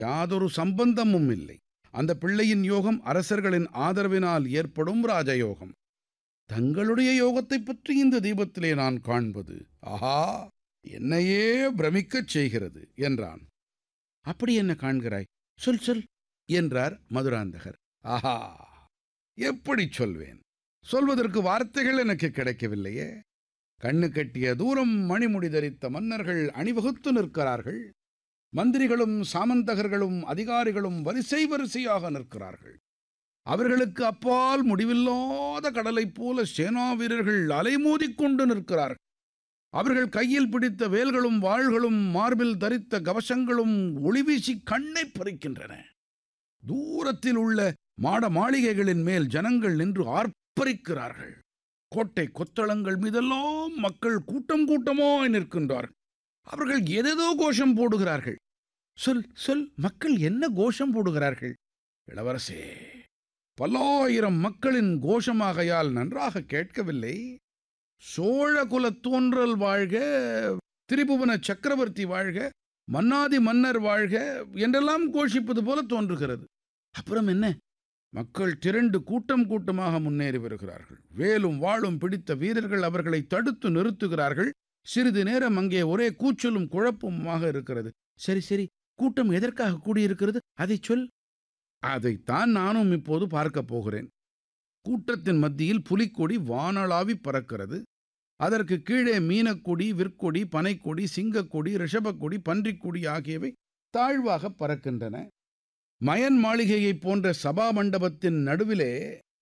யாதொரு சம்பந்தமும் இல்லை அந்த பிள்ளையின் யோகம் அரசர்களின் ஆதரவினால் ஏற்படும் ராஜயோகம் தங்களுடைய யோகத்தைப் பற்றி இந்த தீபத்திலே நான் காண்பது ஆஹா என்னையே பிரமிக்கச் செய்கிறது என்றான் அப்படி என்ன காண்கிறாய் சொல் சொல் என்றார் மதுராந்தகர் ஆஹா எப்படி சொல்வேன் சொல்வதற்கு வார்த்தைகள் எனக்கு கிடைக்கவில்லையே கண்ணு கட்டிய தூரம் மணிமுடி தரித்த மன்னர்கள் அணிவகுத்து நிற்கிறார்கள் மந்திரிகளும் சாமந்தகர்களும் அதிகாரிகளும் வரிசை வரிசையாக நிற்கிறார்கள் அவர்களுக்கு அப்பால் முடிவில்லாத கடலைப் போல சேனா வீரர்கள் அலைமோதிக் கொண்டு நிற்கிறார்கள் அவர்கள் கையில் பிடித்த வேல்களும் வாள்களும் மார்பில் தரித்த கவசங்களும் ஒளிவீசி கண்ணை பறிக்கின்றன தூரத்தில் உள்ள மாட மாளிகைகளின் மேல் ஜனங்கள் நின்று ஆர்ப்பரிக்கிறார்கள் கோட்டை கொத்தளங்கள் மீதெல்லாம் மக்கள் கூட்டம் கூட்டமாய் நிற்கின்றார்கள் அவர்கள் எதேதோ கோஷம் போடுகிறார்கள் சொல் சொல் மக்கள் என்ன கோஷம் போடுகிறார்கள் இளவரசே பல்லாயிரம் மக்களின் கோஷமாகையால் நன்றாக கேட்கவில்லை சோழ குலத் தோன்றல் வாழ்க திரிபுவன சக்கரவர்த்தி வாழ்க மன்னாதி மன்னர் வாழ்க என்றெல்லாம் கோஷிப்பது போல தோன்றுகிறது அப்புறம் என்ன மக்கள் திரண்டு கூட்டம் கூட்டமாக முன்னேறி வருகிறார்கள் வேலும் வாளும் பிடித்த வீரர்கள் அவர்களை தடுத்து நிறுத்துகிறார்கள் சிறிது நேரம் அங்கே ஒரே கூச்சலும் குழப்பமுமாக இருக்கிறது சரி சரி கூட்டம் எதற்காக கூடியிருக்கிறது அதை சொல் அதைத்தான் நானும் இப்போது பார்க்கப் போகிறேன் கூட்டத்தின் மத்தியில் புலிக்கொடி வானளாவி பறக்கிறது அதற்கு கீழே மீனக்கொடி விற்கொடி பனைக்கொடி சிங்கக்கொடி ரிஷபக்கொடி பன்றிக்கொடி ஆகியவை தாழ்வாக பறக்கின்றன மயன் மாளிகையைப் போன்ற சபா மண்டபத்தின் நடுவிலே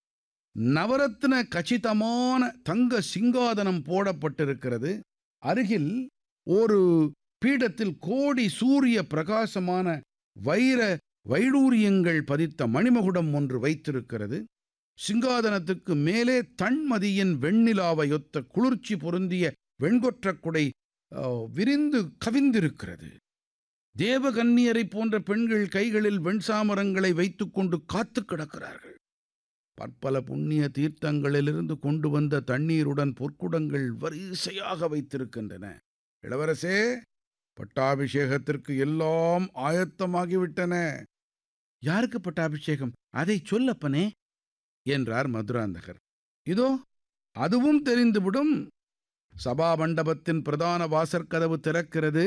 நவரத்ன கச்சிதமான தங்க சிங்காதனம் போடப்பட்டிருக்கிறது அருகில் ஒரு பீடத்தில் கோடி சூரிய பிரகாசமான வைர வைடூரியங்கள் பதித்த மணிமகுடம் ஒன்று வைத்திருக்கிறது சிங்காதனத்துக்கு மேலே தன்மதியின் வெண்ணிலாவையொத்த குளிர்ச்சி பொருந்திய வெண்கொற்றக் குடை ஆ, விரிந்து கவிந்திருக்கிறது தேவகன்னியரை போன்ற பெண்கள் கைகளில் வெண்சாமரங்களை வைத்துக்கொண்டு காத்து கிடக்கிறார்கள் பற்பல புண்ணிய தீர்த்தங்களிலிருந்து கொண்டு வந்த தண்ணீருடன் பொற்குடங்கள் வரிசையாக வைத்திருக்கின்றன இளவரசே பட்டாபிஷேகத்திற்கு எல்லாம் ஆயத்தமாகிவிட்டன யாருக்கு பட்டாபிஷேகம் அதை சொல்லப்பனே என்றார் மதுராந்தகர் இதோ அதுவும் தெரிந்துவிடும் சபா மண்டபத்தின் பிரதான வாசற்கதவு திறக்கிறது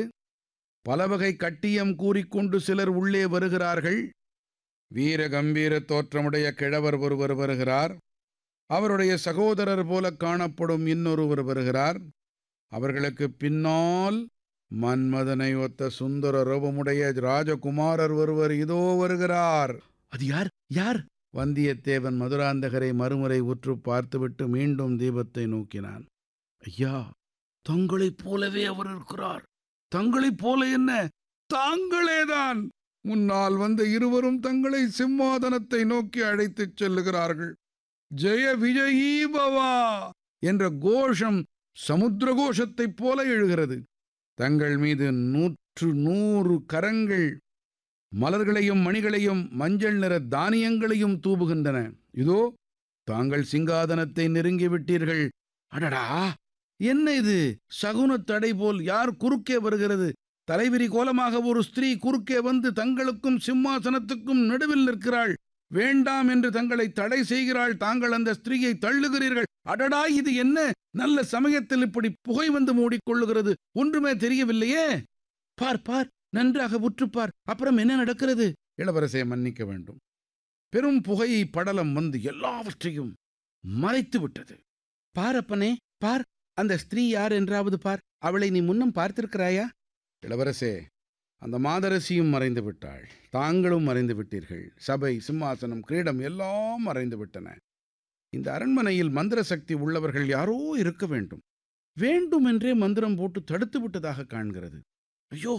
பலவகை கட்டியம் கூறிக்கொண்டு சிலர் உள்ளே வருகிறார்கள் வீர கம்பீர தோற்றமுடைய கிழவர் ஒருவர் வருகிறார் அவருடைய சகோதரர் போல காணப்படும் இன்னொருவர் வருகிறார் அவர்களுக்கு பின்னால் மன்மதனை ஒத்த சுந்தர ரூபமுடைய ராஜகுமாரர் ஒருவர் இதோ வருகிறார் அது யார் யார் வந்தியத்தேவன் மதுராந்தகரை மறுமுறை உற்று பார்த்துவிட்டு மீண்டும் தீபத்தை நோக்கினான் ஐயா தங்களைப் போலவே அவர் இருக்கிறார் தங்களைப் போல என்ன தாங்களேதான் முன்னால் வந்த இருவரும் தங்களை சிம்மாதனத்தை நோக்கி அழைத்துச் செல்லுகிறார்கள் ஜெய விஜயீ பவா என்ற கோஷம் சமுத்திர கோஷத்தைப் போல எழுகிறது தங்கள் மீது நூற்று நூறு கரங்கள் மலர்களையும் மணிகளையும் மஞ்சள் நிற தானியங்களையும் தூவுகின்றன இதோ தாங்கள் சிங்காதனத்தை நெருங்கி விட்டீர்கள் அடடா என்ன இது சகுன தடை போல் யார் குறுக்கே வருகிறது தலைவிரி கோலமாக ஒரு ஸ்திரீ குறுக்கே வந்து தங்களுக்கும் சிம்மாசனத்துக்கும் நடுவில் நிற்கிறாள் வேண்டாம் என்று தங்களை தடை செய்கிறாள் தாங்கள் அந்த ஸ்திரீயை தள்ளுகிறீர்கள் அடடா இது என்ன நல்ல சமயத்தில் இப்படி புகை வந்து மூடிக்கொள்ளுகிறது ஒன்றுமே தெரியவில்லையே பார் பார் நன்றாக உற்றுப்பார் அப்புறம் என்ன நடக்கிறது இளவரசை மன்னிக்க வேண்டும் பெரும் புகை படலம் வந்து எல்லாவற்றையும் மறைத்து விட்டது பாரப்பனே பார் அந்த ஸ்திரீ யார் என்றாவது பார் அவளை நீ முன்னம் பார்த்திருக்கிறாயா இளவரசே அந்த மாதரசியும் மறைந்து விட்டாள் தாங்களும் மறைந்து விட்டீர்கள் சபை சிம்மாசனம் கிரீடம் எல்லாம் மறைந்து விட்டன இந்த அரண்மனையில் மந்திர சக்தி உள்ளவர்கள் யாரோ இருக்க வேண்டும் வேண்டுமென்றே மந்திரம் போட்டு தடுத்து விட்டதாக காண்கிறது ஐயோ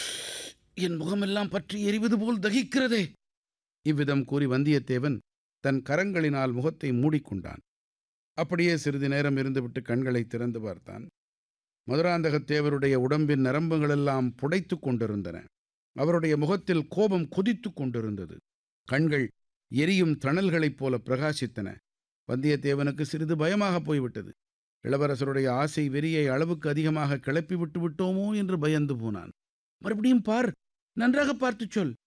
என் முகமெல்லாம் பற்றி எரிவது போல் தகிக்கிறதே இவ்விதம் கூறி வந்தியத்தேவன் தன் கரங்களினால் முகத்தை மூடிக்கொண்டான் அப்படியே சிறிது நேரம் இருந்துவிட்டு கண்களை திறந்து பார்த்தான் மதுராந்தகத்தேவருடைய உடம்பின் நரம்புகளெல்லாம் புடைத்துக் கொண்டிருந்தன அவருடைய முகத்தில் கோபம் கொதித்துக் கொண்டிருந்தது கண்கள் எரியும் தணல்களைப் போல பிரகாசித்தன வந்தியத்தேவனுக்கு சிறிது பயமாக போய்விட்டது இளவரசருடைய ஆசை வெறியை அளவுக்கு அதிகமாக கிளப்பி விட்டு விட்டோமோ என்று பயந்து போனான் மறுபடியும் பார் நன்றாக பார்த்துச் சொல்